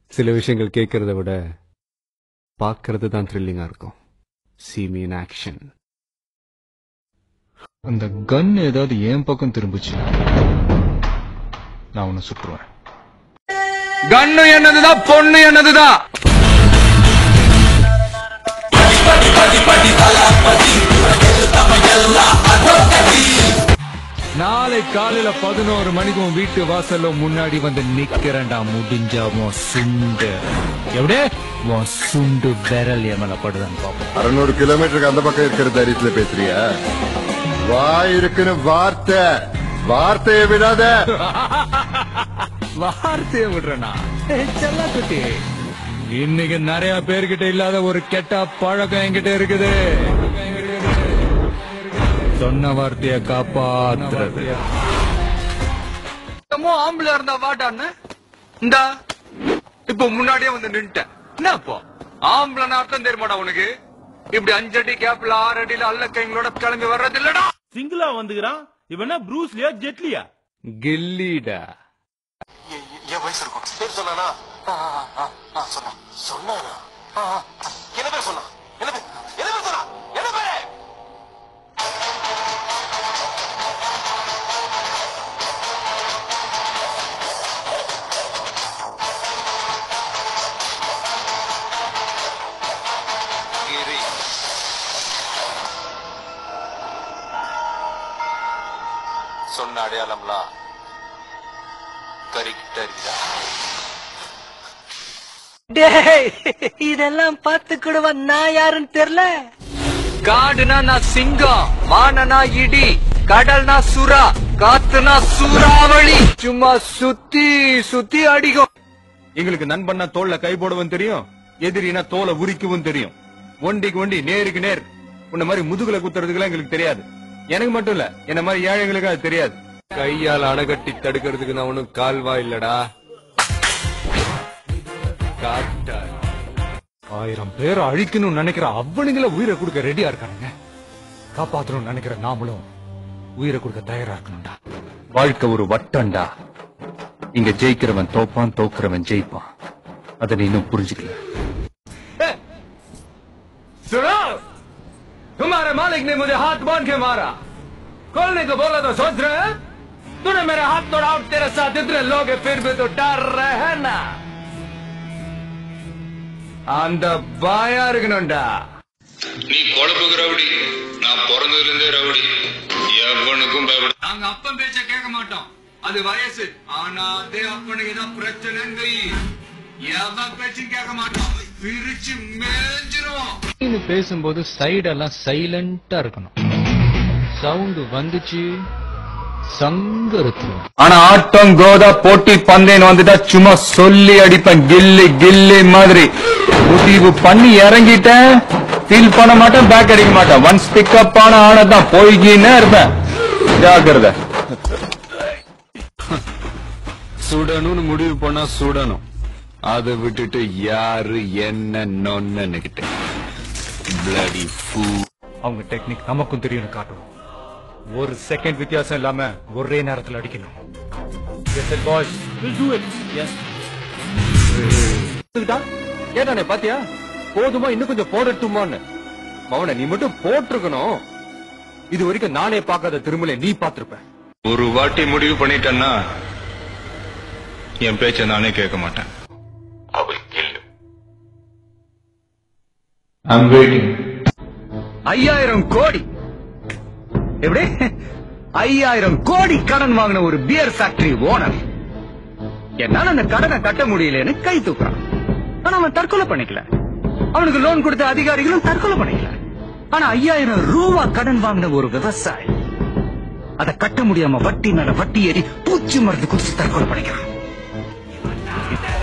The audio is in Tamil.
சில விஷயங்கள் கேட்கறத விட பார்க்கறது தான் த்ரில்லிங்கா இருக்கும் see me in ஆக்ஷன் அந்த கன் ஏதாவது என் பக்கம் திரும்பிச்சு நான் உன்னை சுட்டுருவேன் கண்ணு என்னதுதான் பொண்ணு என்னதுதான் நாளை காலையில பதினோரு மணிக்கு உன் வீட்டு வாசல்ல முன்னாடி வந்து நிக்கிறேன்டா முடிஞ்சா உன் சுண்டு எப்படியே உன் சுண்டு விரல் எமல படுதான்னு பாப்போம் அறுநூறு கிலோமீட்டருக்கு அந்த பக்கம் இருக்கிற தைரியத்துல பேசுறியா வாய் இருக்குன்னு வார்த்தை வார்த்தையை விடாத வார்த்தைய விடுறனா செல்லா குட்டி இன்னைக்கு நிறைய பேர்கிட்ட இல்லாத ஒரு கெட்ட பழக்கம் என்கிட்ட இருக்குது சொன்ன வார்த்தைய காப்பாத்துறது என்னமோ ஆம்பளை இருந்தா வாடான்னு இந்தா இப்ப முன்னாடியே வந்து நின்ட்டேன் என்ன இப்போ ஆம்பளை அர்த்தம் தெரியுமாடா உனக்கு இப்படி அஞ்சடி கேப்ல ஆறு அடியில அல்ல கைங்களோட கிளம்பி வர்றது இல்லடா சிங்கிளா வந்துக்கிறான் இவனா ப்ரூஸ்லியா ஜெட்லியா கில்லிடா என் வயசு இருக்கும் பேர் சொன்னானா ஆ, ஆ, ஆ, ஆ, சொன்னான் சொன்னானா ஆ, ஆ. என்ன பேர் சொன்னான் என்ன பேர் என்ன பேர் சொன்னான் என்ன பேரு கிரி சொன்ன அடையாளம்லாம் கறிக்கிட்ட இருக்குதா டேய் இதெல்லாம் பார்த்துக்கிடுவா நான் யாருன்னு தெரியல காடுனா நான் சிங்கம் வானனா இடி கடல்னா சுறா காத்துனா சூறாவளி சும்மா சுத்தி சுத்தி அடிக்கும் எங்களுக்கு நண்பன்னா தோல்ல கை போடவும் தெரியும் எதிரினா தோலை உரிக்கவும் தெரியும் ஒண்டிக்கு ஒண்டி நேருக்கு நேர் உன்ன மாதிரி முதுகுல குத்துறதுக்குலாம் எங்களுக்கு தெரியாது எனக்கு மட்டும் இல்ல என்ன மாதிரி ஏழைகளுக்கு அது தெரியாது கையால் அணைகட்டி தடுக்கிறதுக்கு நான் ஒன்னும் கால்வா இல்லடா காட்டார் ஆயிரம் பேரை அழிக்கணும்னு நினைக்கிற அவனுங்கள உயிரை கொடுக்க ரெடியா இருக்கானுங்க காப்பாத்தணும்னு நினைக்கிற நாமளும் உயிரை கொடுக்க தயாரா இருக்கணும்டா வாழ்க்கை ஒரு வட்டம்டா இங்க ஜெயிக்கிறவன் தோப்பான் தோக்குறவன் ஜெயிப்பான் அதை நீ இன்னும் புரிஞ்சுக்கல सुनो तुम्हारे मालिक ने मुझे हाथ बांध के मारा खोलने को बोला तो सोच रहे हैं तूने मेरा हाथ तोड़ा और तेरे साथ इतने लोग हैं, फिर भी तो डर रहे हैं ना அந்த பாயா இருக்கணும்டா நீ குழப்புக்கு ரவுடி நான் பிறந்ததுல இருந்தே ரவுடி எவனுக்கும் பயப்பட நாங்க அப்பன் பேச்ச கேட்க மாட்டோம் அது வயசு ஆனா அதே அப்பனுக்கு ஏதாவது பிரச்சனை எவன் பேச்சும் கேட்க மாட்டோம் பிரிச்சு மேஞ்சிருவோம் பேசும்போது சைடெல்லாம் சைலண்டா இருக்கணும் சவுண்ட் வந்துச்சு சங்கரத்து ஆனா ஆட்டம் கோதா போட்டி பந்தயம் வந்துட்டா சும்மா சொல்லி அடிப்பேன் கில்லி கில்லி மாதிரி முடிவு பண்ணி இறங்கிட்டேன் ஃபீல் பண்ண மாட்டேன் பேக் அடிக்க மாட்டேன் ஒன்ஸ் பிக்கப் ஆன ஆனதான் போய்கின்னே இருப்பேன் ஜாக்கிரதை சுடணும்னு முடிவு பண்ணா சுடணும் அதை விட்டுட்டு யாரு என்ன நொன்னுகிட்டு பிளடி ஃபூ அவங்க டெக்னிக் நமக்கும் தெரியும் காட்டணும் ஒரு செகண்ட் வித்தியாசம் இல்லாம ஒரே நேரத்துல அடிக்கணும் பாய்ஸ் கேட்டானே பாத்தியா போதுமா இன்னும் கொஞ்சம் போடட்டுமான்னு மவன நீ மட்டும் போட்டிருக்கணும் இது வரைக்கும் நானே பார்க்காத திருமலை நீ பார்த்திருப்ப ஒரு வாட்டி முடிவு பண்ணிட்டேன்னா என் பேச்ச நானே கேட்க மாட்டேன் அவள் கில்லு ஐம் வெயிட்டிங் ஐயாயிரம் கோடி எப்படி ஐயாயிரம் கோடி கடன் வாங்கின ஒரு பியர் ஃபேக்டரி ஓனர் என்னால அந்த கடனை கட்ட முடியலன்னு கை தூக்குறான் ஆனா அவன் தற்கொலை பண்ணிக்கல அவனுக்கு லோன் கொடுத்த அதிகாரிகளும் தற்கொலை பண்ணிக்கல ஆனா ஐயாயிரம் ரூபா கடன் வாங்கின ஒரு விவசாயி அதை கட்ட முடியாம வட்டி மேல வட்டி ஏறி பூச்சி மருந்து குடிச்சு தற்கொலை பண்ணிக்கிறான்